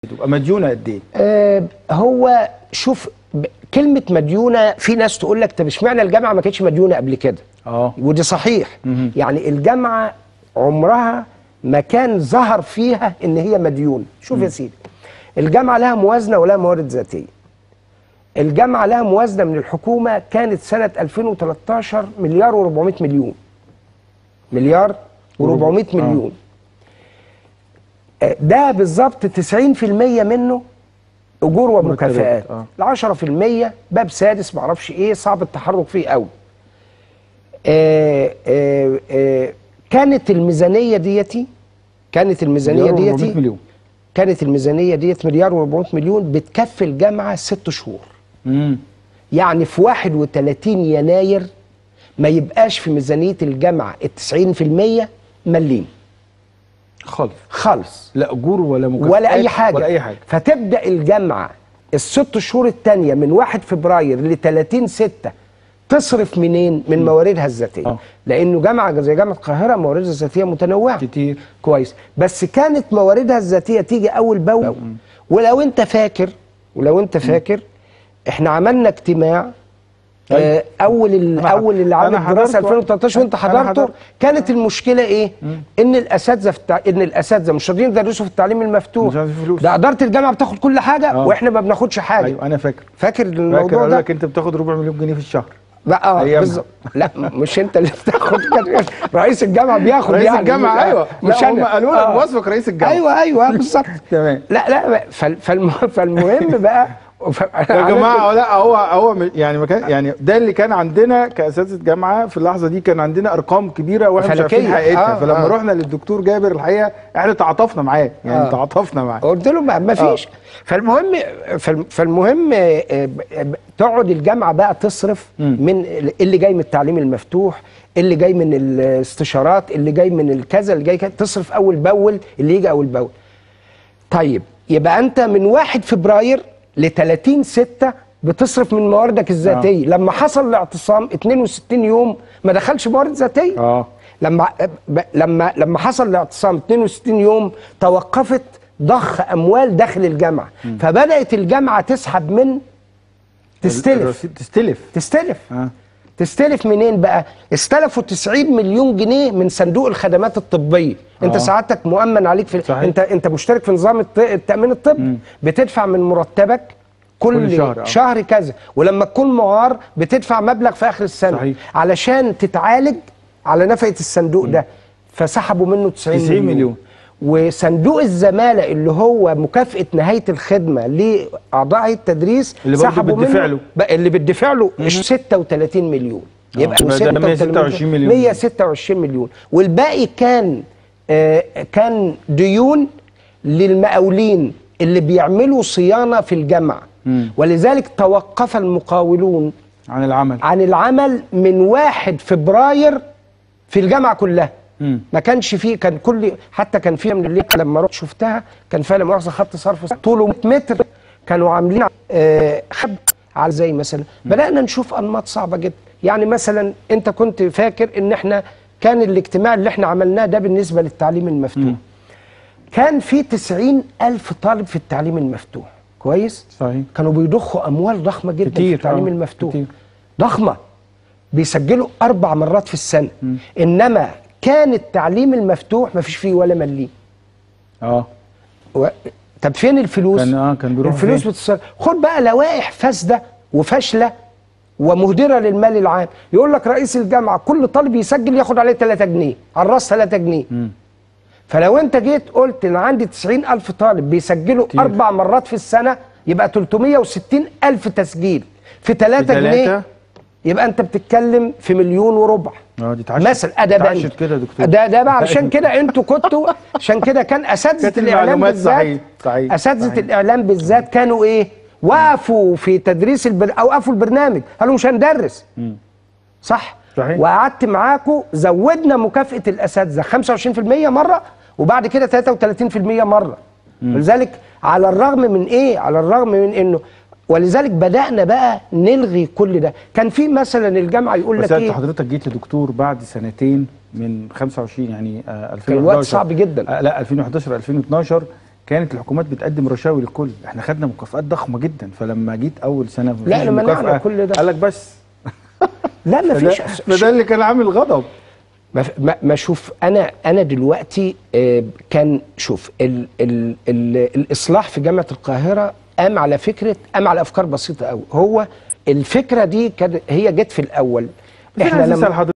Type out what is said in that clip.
تبقى مديونه قد ايه آه هو شوف ب- كلمة مديونة في ناس تقول لك طب اشمعنى الجامعة ما كانتش مديونة قبل كده؟ اه ودي صحيح مهم. يعني الجامعة عمرها ما كان ظهر فيها ان هي مديونة شوف يا سيدي الجامعة لها موازنة ولها موارد ذاتية الجامعة لها موازنة من الحكومة كانت سنة 2013 مليار و400 مليون مليار و400 آه. مليون آه، ده بالظبط 90% منه اجور ومكافآت مرتبات، ال 10% باب سادس معرفش ايه صعب التحرك فيه قوي آه آه آه كانت الميزانيه ديتي كانت الميزانيه مليار و400 ديتي مليون كانت الميزانيه ديت مليار و400 مليون بتكفي الجامعه ست شهور امم يعني في 31 يناير ما يبقاش في ميزانيه الجامعه ال 90% مليم خالص خالص لا اجور ولا مكافآت ولا اي حاجه ولا اي حاجه فتبدا الجامعه الست شهور الثانيه من 1 فبراير ل 30 6 تصرف منين من مواردها الذاتيه آه. لانه جامعه زي جامعه القاهره مواردها الذاتيه متنوعه كتير كويس بس كانت مواردها الذاتيه تيجي اول باول ولو انت فاكر ولو انت فاكر احنا عملنا اجتماع أيوة. آه، اول ال- أنا- اول اللي عمل أنا دراسه حضرته. 2013 وانت أنا حضرته حضرت. كانت المشكله ايه ان الاساتذه في التع... ان الاساتذه مش راضيين يدرسوا في التعليم المفتوح مش عايزين فلوس. ده اداره الجامعه بتاخد كل حاجه آه. واحنا ما بناخدش حاجه ايوه انا فاكر فاكر فاكر الموضوع قال ده لك انت بتاخد ربع مليون جنيه في الشهر بقى اه أيامها. بالظبط لا مش انت اللي بتاخد كده. رئيس الجامعه بياخد رئيس يعني الجامعه لا، ايوه مش لا هم انا قالوا لك آه. وصفك رئيس الجامعه ايوه ايوه بالظبط تمام لا لا فال- فالم... فالمهم بقى ف... يا جماعه لا هو هو م- يعني ما كان يعني ده اللي كان عندنا كاساتذه جامعه في اللحظه دي كان عندنا ارقام كبيره واحنا مش عارفين فلكية. حقيقتها آه، فلما آه. رحنا للدكتور جابر الحقيقه احنا تعاطفنا معاه يعني آه. تعاطفنا معاه قلت له ما, ما فيش فالمهم فالم- فالمهم آه، آه، ب- تقعد الجامعه بقى تصرف مم. من اللي جاي من التعليم المفتوح اللي جاي من الاستشارات اللي جاي من الكذا اللي جاي كذا تصرف اول باول اللي يجي اول باول طيب يبقى انت من 1 فبراير ل 30 6 بتصرف من مواردك الذاتيه لما حصل الاعتصام 62 يوم ما دخلش موارد ذاتيه اه لما ب- لما لما حصل الاعتصام 62 يوم توقفت ضخ اموال داخل الجامعه فبدات الجامعه تسحب من تستلف الرصيد- تستلف تستلف اه تستلف منين بقى استلفوا 90 مليون جنيه من صندوق الخدمات الطبيه انت آه. سعادتك مؤمن عليك في صحيح. انت انت مشترك في نظام الط- التامين الطبي بتدفع من مرتبك كل, كل شهر، آه. شهر كذا ولما تكون معار بتدفع مبلغ في اخر السنه صحيح. علشان تتعالج على نفقه الصندوق ده فسحبوا منه 90, 90 مليون. مليون. وصندوق الزماله اللي هو مكافاه نهايه الخدمه لاعضاء هيئه التدريس اللي برضه سحبوا بتدفع منه له. بقى اللي بتدفع له 36 مليون يبقى يبقى ده 126 مليون. 126 مليون والباقي كان آه كان ديون للمقاولين اللي بيعملوا صيانه في الجامعه مم. ولذلك توقف المقاولون عن العمل عن العمل من 1 فبراير في الجامعه كلها مم. ما كانش فيه كان كل حتى كان فيها من اللي لما رحت شفتها كان فيها لا مؤاخذه خط صرف طوله 100 متر كانوا عاملين آه خب على زي مثلا بدانا نشوف انماط صعبه جدا يعني مثلا انت كنت فاكر ان احنا كان الاجتماع اللي احنا عملناه ده بالنسبه للتعليم المفتوح كان في 90 ألف طالب في التعليم المفتوح كويس صحيح كانوا بيضخوا اموال ضخمه جدا كتير، في التعليم آه، المفتوح كتير. ضخمه بيسجلوا اربع مرات في السنه انما كان التعليم المفتوح ما فيش فيه ولا مليم اه و... طب فين الفلوس كان اه كان بيروح الفلوس فين؟ بتصرف خد بقى لوائح فاسده وفاشله ومهدره للمال العام يقول لك رئيس الجامعه كل طالب يسجل ياخد عليه 3 جنيه على الراس 3 جنيه مم. فلو انت جيت قلت ان عندي 90 الف طالب بيسجلوا كتير. اربع مرات في السنه يبقى 360 الف تسجيل في 3 بتلاتة؟ جنيه يبقى انت بتتكلم في مليون وربع اه دي اتعشت مثلا ادبا اتعشت كده يا دكتور ده ده بقى علشان كده انتوا كنتوا عشان كده كان اساتذه كانت الاعلام المعلومات بالذات صحيح، صحيح، اساتذه صحيح. الاعلام بالذات كانوا ايه وقفوا في تدريس البر... او وقفوا البرنامج قالوا مش هندرس صح صحيح. وقعدت معاكم زودنا مكافاه الاساتذه 25% مره وبعد كده 33% مره ولذلك على الرغم من ايه على الرغم من انه ولذلك بدانا بقى نلغي كل ده كان في مثلا الجامعه يقول بس لك انت ايه حضرتك جيت يا دكتور بعد سنتين من 25 يعني آه 2011 كان الوقت صعب جدا. آه لا 2011 2012 كانت الحكومات بتقدم رشاوي للكل احنا خدنا مكافآت ضخمه جدا فلما جيت اول سنه مفيش لا، لما مكافأة، نعمل كل ده. قال لك بس لا ما فده, فيش فده اللي كان عامل غضب ما, ف- ما, ما شوف انا انا دلوقتي آه، كان شوف ال ال ال الاصلاح في جامعه القاهره قام على فكره قام على افكار بسيطه قوي هو الفكره دي كان هي جت في الاول احنا لما